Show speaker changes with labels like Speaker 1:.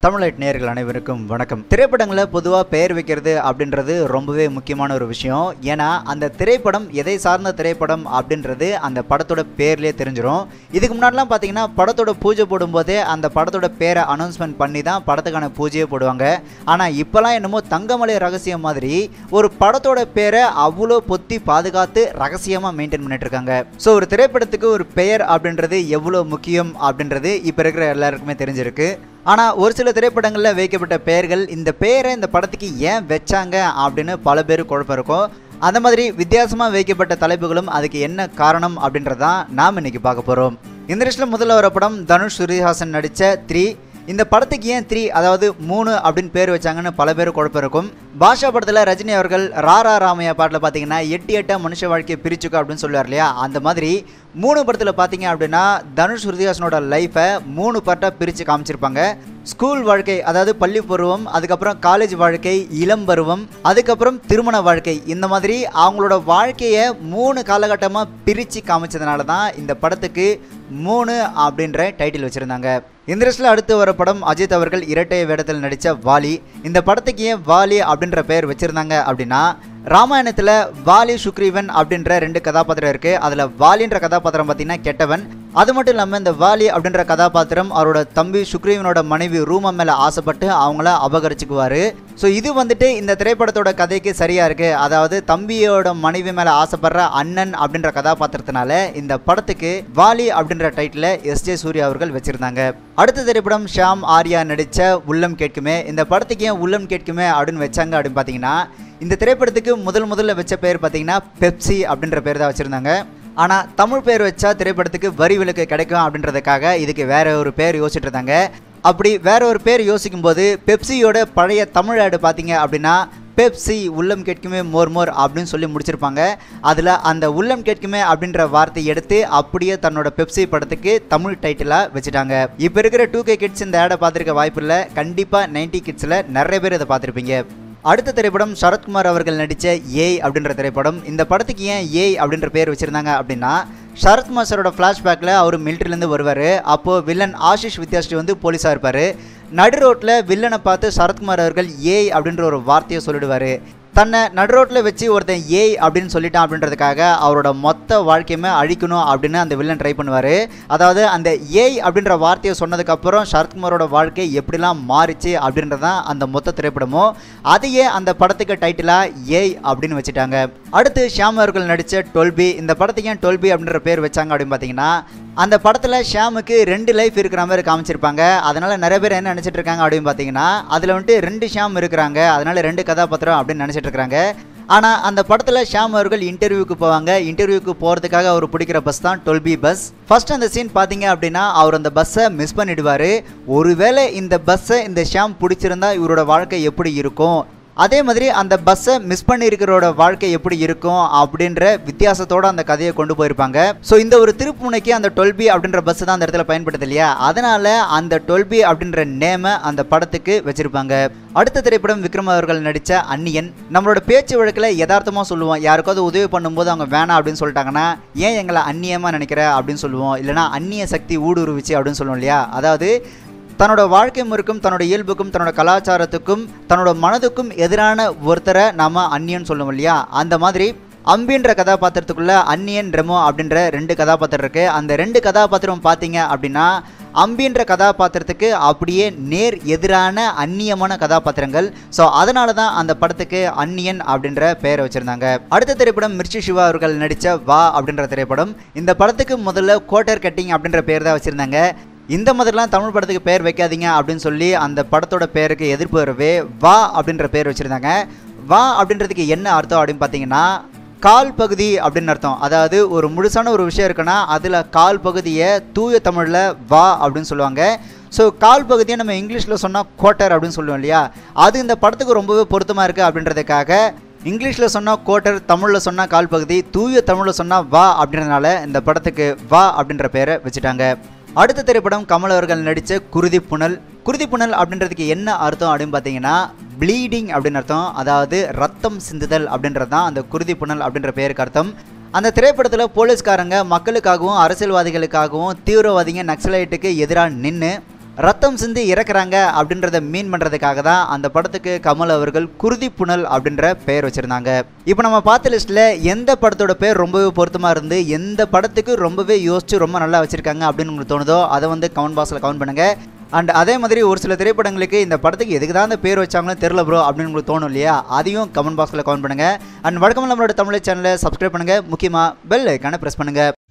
Speaker 1: தமிழ்லைட் நேயர்கள் அனைவருக்கும் வணக்கம் திரைப்படங்களை பொதுவாக பெயர் வைக்கிறது அப்படின்றது ரொம்பவே முக்கியமான ஒரு விஷயம் ஏன்னா அந்த திரைப்படம் எதை சார்ந்த திரைப்படம் அப்படின்றது அந்த படத்தோட பேர்லேயே தெரிஞ்சிடும் இதுக்கு முன்னாடிலாம் பார்த்தீங்கன்னா படத்தோட பூஜை போடும்போதே அந்த படத்தோட பேரை அனௌன்ஸ்மெண்ட் பண்ணி தான் படத்துக்கான பூஜையே போடுவாங்க ஆனால் இப்போலாம் என்னமோ தங்கமலை ரகசியம் மாதிரி ஒரு படத்தோட பேரை அவ்வளோ பொத்தி பாதுகாத்து ரகசியமாக மெயின்டைன் பண்ணிட்டு இருக்காங்க ஸோ ஒரு திரைப்படத்துக்கு ஒரு பெயர் அப்படின்றது எவ்வளோ முக்கியம் அப்படின்றது இப்போ இருக்கிற எல்லாருக்குமே தெரிஞ்சிருக்கு ஆனால் ஒரு சில திரைப்படங்களில் வைக்கப்பட்ட பெயர்கள் இந்த பெயரை இந்த படத்துக்கு ஏன் வச்சாங்க அப்படின்னு பல பேர் குழப்பம் இருக்கும் அந்த மாதிரி வித்தியாசமாக வைக்கப்பட்ட தலைப்புகளும் அதுக்கு என்ன காரணம் அப்படின்றதான் நாம் இன்னைக்கு பார்க்க போகிறோம் இந்த லிஸ்ட்டில் முதல்ல வர படம் தனுஷ் சுரிஹாசன் நடித்த த்ரீ இந்த படத்துக்கு ஏன் த்ரீ அதாவது மூணு அப்படின்னு பேர் வச்சாங்கன்னு பல பேர் குழப்பம் இருக்கும் பாஷா படத்தில் ரஜினி அவர்கள் ராரா ராமையா பாட்டில் பார்த்தீங்கன்னா எட்டு எட்ட மனுஷ வாழ்க்கையை பிரிச்சுக்கோ அப்படின்னு சொல்லுவார் இல்லையா அந்த மாதிரி மூணு படத்தில் பார்த்தீங்க அப்படின்னா தனுஷ் ஹிருதிகாசனோட லைஃப்பை மூணு பார்ட்டாக பிரித்து காமிச்சிருப்பாங்க ஸ்கூல் வாழ்க்கை அதாவது பள்ளி பருவம் அதுக்கப்புறம் காலேஜ் வாழ்க்கை இளம் பருவம் அதுக்கப்புறம் திருமண வாழ்க்கை இந்த மாதிரி அவங்களோட வாழ்க்கையை மூணு காலகட்டமாக பிரித்து காமிச்சதுனால தான் இந்த படத்துக்கு மூணு அப்படின்ற டைட்டில் வச்சுருந்தாங்க இந்த லிஸ்ட்டில் அடுத்து வர படம் அஜித் அவர்கள் இரட்டை வேடத்தில் நடித்த வாலி இந்த படத்துக்கு ஏன் வாலி அப்படின்ற பெயர் வச்சுருந்தாங்க அப்படின்னா ராமாயணத்தில் வாலி சுக்ரீவன் அப்படின்ற ரெண்டு கதாபாத்திரம் இருக்குது அதில் வாலின்ற கதாபாத்திரம் பார்த்தீங்கன்னா கெட்டவன் அது மட்டும் இல்லாமல் இந்த வாலி அப்படின்ற கதாபாத்திரம் அவரோட தம்பி சுக்ரீவனோட மனைவி ரூமா மேலே ஆசைப்பட்டு அவங்கள அபகரிச்சுக்குவார் ஸோ இது வந்துட்டு இந்த திரைப்படத்தோட கதைக்கு சரியாக இருக்குது அதாவது தம்பியோட மனைவி மேலே ஆசைப்படுற அண்ணன் அப்படின்ற கதாபாத்திரத்தினால இந்த படத்துக்கு வாலி அப்படின்ற டைட்டில் எஸ் ஜே சூர்யா அவர்கள் வச்சுருந்தாங்க அடுத்த திரைப்படம் ஷாம் ஆர்யா நடித்த உள்ளம் கேட்குமே இந்த படத்துக்கு ஏன் உள்ளம் கேட்குமே அப்படின்னு வச்சாங்க அப்படின்னு பார்த்தீங்கன்னா இந்த திரைப்படத்துக்கு முதல் முதல்ல வச்ச பேர் பார்த்தீங்கன்னா பெப்சி அப்படின்ற பேர் தான் வச்சுருந்தாங்க ஆனால் தமிழ் பேர் வச்சா திரைப்படத்துக்கு வரி விலக்கு கிடைக்கும் அப்படின்றதுக்காக இதுக்கு வேற ஒரு பேர் யோசிச்சுட்டு இருந்தாங்க அப்படி வேற ஒரு பேர் யோசிக்கும் போது பெப்சியோட பழைய தமிழ் ஆடு பார்த்தீங்க அப்படின்னா பெப்சி உள்ளம் கேட்குமே மோர் மோர் அப்படின்னு சொல்லி முடிச்சிருப்பாங்க அதில் அந்த உள்ளம் கேட்குமே அப்படின்ற வார்த்தை எடுத்து அப்படியே தன்னோட பெப்சி படத்துக்கு தமிழ் டைட்டிலாக வச்சுட்டாங்க இப்போ இருக்கிற டூ கே கிட்ஸ் இந்த ஆடை பார்த்துருக்க வாய்ப்பு இல்லை கண்டிப்பாக நைன்டி கிட்ஸில் நிறைய பேர் இதை பார்த்துருப்பீங்க அடுத்த திரைப்படம் சரத்குமார் அவர்கள் நடித்த ஏய் அப்படின்ற திரைப்படம் இந்த படத்துக்கு ஏன் ஏய் அப்படின்ற பேர் வச்சுருந்தாங்க அப்படின்னா சரத்குமார் சாரோட ஃப்ளாஷ்பேக்கில் அவர் மிலிட்ரிலேருந்து வருவார் அப்போது வில்லன் ஆஷிஷ் வித்யாஸ்ரீ வந்து போலீஸாக இருப்பார் நடு ரோட்டில் வில்லனை பார்த்து சரத்குமார் அவர்கள் ஏய் அப்படின்ற ஒரு வார்த்தையை சொல்லிடுவார் தன்னை நடு ரோட்டில் வச்சு ஒருத்தன் ஏய் அப்படின்னு சொல்லிட்டான் அப்படின்றதுக்காக அவரோட மொத்த வாழ்க்கையுமே அழிக்கணும் அப்படின்னு அந்த வில்லன் ட்ரை பண்ணுவார் அதாவது அந்த ஏய் அப்படின்ற வார்த்தையை சொன்னதுக்கப்புறம் சரத்குமாரோட வாழ்க்கை எப்படிலாம் மாறிச்சு அப்படின்றதான் அந்த மொத்த திரைப்படமோ அதையே அந்த படத்துக்கு டைட்டிலாக ஏய் அப்படின்னு வச்சுட்டாங்க அடுத்து ஷியாம் அவர்கள் நடித்த டொல்பி இந்த படத்துக்கு ஏன் டொல்பி அப்படின்ற பேர் வச்சாங்க அப்படின்னு பார்த்தீங்கன்னா அந்த படத்தில் ஷியாமுக்கு ரெண்டு லைஃப் இருக்கிற மாதிரி காமிச்சிருப்பாங்க அதனால் நிறைய பேர் என்ன நினச்சிட்டு இருக்காங்க அப்படின்னு பார்த்தீங்கன்னா அதில் வந்துட்டு ரெண்டு ஷியாம் இருக்கிறாங்க அதனால் ரெண்டு கதாபாத்திரம் அப்படின்னு நினச்சிட்டு இருக்கிறாங்க ஆனால் அந்த படத்தில் ஷியாம் அவர்கள் இன்டர்வியூக்கு போவாங்க இன்டர்வியூக்கு போகிறதுக்காக அவர் பிடிக்கிற பஸ் தான் டொல்பி பஸ் ஃபர்ஸ்ட் அந்த சீன் பார்த்தீங்க அப்படின்னா அவர் அந்த பஸ்ஸை மிஸ் பண்ணிடுவார் ஒருவேளை இந்த பஸ்ஸை இந்த ஷியாம் பிடிச்சிருந்தா இவரோட வாழ்க்கை எப்படி இருக்கும் அதே மாதிரி அந்த பஸ்ஸை மிஸ் பண்ணியிருக்கிறோட வாழ்க்கை எப்படி இருக்கும் அப்படின்ற வித்தியாசத்தோட அந்த கதையை கொண்டு போயிருப்பாங்க ஸோ இந்த ஒரு திருப்புமுனைக்கு அந்த டுவெல்பி அப்படின்ற பஸ் தான் அந்த இடத்துல பயன்படுது இல்லையா அதனால அந்த டுவெல்பி அப்படின்ற நேமை அந்த படத்துக்கு வச்சிருப்பாங்க அடுத்த திரைப்படம் விக்ரம் அவர்கள் நடித்த அன்னியன் நம்மளோட பேச்சு வழக்கில் யதார்த்தமாக சொல்லுவோம் யாருக்காவது உதவி பண்ணும்போது அவங்க வேணாம் அப்படின்னு சொல்லிட்டாங்கன்னா ஏன் எங்களை அந்நியமாக நினைக்கிற அப்படின்னு சொல்லுவோம் இல்லைனா அந்நிய சக்தி ஊடுருவிச்சு அப்படின்னு சொல்லுவோம் இல்லையா அதாவது தன்னோட வாழ்க்கை முறைக்கும் தன்னோட இயல்புக்கும் தன்னோட கலாச்சாரத்துக்கும் தன்னோட மனதுக்கும் எதிரான ஒருத்தரை நாம அந்நியன் சொல்லுவோம் இல்லையா அந்த மாதிரி அம்பின்ற கதாபாத்திரத்துக்குள்ள அந்நியன் ரெமோ அப்படின்ற ரெண்டு கதாபாத்திரம் இருக்கு அந்த ரெண்டு கதாபாத்திரம் பார்த்தீங்க அப்படின்னா அம்பின்ற கதாபாத்திரத்துக்கு அப்படியே நேர் எதிரான அந்நியமான கதாபாத்திரங்கள் ஸோ அதனால தான் அந்த படத்துக்கு அந்நியன் அப்படின்ற பெயரை வச்சிருந்தாங்க அடுத்த திரைப்படம் மிர்ச்சி சிவா அவர்கள் நடித்த வா அப்படின்ற திரைப்படம் இந்த படத்துக்கு முதல்ல கோட்டர் கட்டிங் அப்படின்ற பேர் தான் வச்சிருந்தாங்க இந்த மாதிரிலாம் தமிழ் படத்துக்கு பேர் வைக்காதீங்க அப்படின்னு சொல்லி அந்த படத்தோட பேருக்கு எதிர்ப்பு வரவே வா அப்படின்ற பேர் வச்சுருந்தாங்க வா அப்படின்றதுக்கு என்ன அர்த்தம் அப்படின்னு பார்த்தீங்கன்னா கால் பகுதி அப்படின்னு அர்த்தம் அதாவது ஒரு முழுசான ஒரு விஷயம் இருக்குன்னா அதில் கால் பகுதியை தூய தமிழில் வா அப்படின்னு சொல்லுவாங்க ஸோ கால் பகுதியை நம்ம இங்கிலீஷில் சொன்னால் கோட்டர் அப்படின்னு சொல்லுவோம் இல்லையா அது இந்த படத்துக்கு ரொம்பவே பொருத்தமாக இருக்குது அப்படின்றதுக்காக இங்கிலீஷில் சொன்னால் கோட்டர் தமிழில் சொன்னால் கால் பகுதி தூய தமிழில் சொன்னால் வா அப்படின்றதுனால இந்த படத்துக்கு வா அப்படின்ற பேரை வச்சுட்டாங்க அடுத்த திரைப்படம் கமல் அவர்கள் நடித்த குருதி புனல் குருதி புனல் அப்படின்றதுக்கு என்ன அர்த்தம் அப்படின்னு பார்த்தீங்கன்னா ப்ளீடிங் அப்படின்னு அர்த்தம் அதாவது ரத்தம் சிந்துதல் அப்படின்றது தான் அந்த குருதி புனல் அப்படின்ற பெயருக்கு அர்த்தம் அந்த திரைப்படத்தில் போலீஸ்காரங்க மக்களுக்காகவும் அரசியல்வாதிகளுக்காகவும் தீவிரவாதிங்க நக்சலைட்டுக்கு எதிராக நின்று ரத்தம் சிந்தி இறக்குறாங்க அப்படின்றத மீன் பண்ணுறதுக்காக தான் அந்த படத்துக்கு கமல் அவர்கள் குருதி புனல் அப்படின்ற பெயர் வச்சுருந்தாங்க இப்போ நம்ம பார்த்த லிஸ்ட்டில் எந்த படத்தோட பேர் ரொம்பவே பொருத்தமாக இருந்து எந்த படத்துக்கு ரொம்பவே யோசிச்சு ரொம்ப நல்லா வச்சுருக்காங்க அப்படின்னு உங்களுக்கு தோணுதோ அதை வந்து கமெண்ட் பாக்ஸில் கமெண்ட் பண்ணுங்கள் அண்ட் அதே மாதிரி ஒரு சில திரைப்படங்களுக்கு இந்த படத்துக்கு எதுக்கு தான் அந்த பேர் வச்சாங்களோ தெரில ப்ரோ அப்படின்னு உங்களுக்கு தோணும் இல்லையா அதையும் கமெண்ட் பாக்ஸில் கமெண்ட் பண்ணுங்கள் அண்ட் வழக்கமாக நம்மளோட தமிழ் சேனலை சப்ஸ்கிரைப் பண்ணுங்கள் முக்கியமாக பெல் ஐக்கானை ப்ரெஸ் பண்ணுங்கள்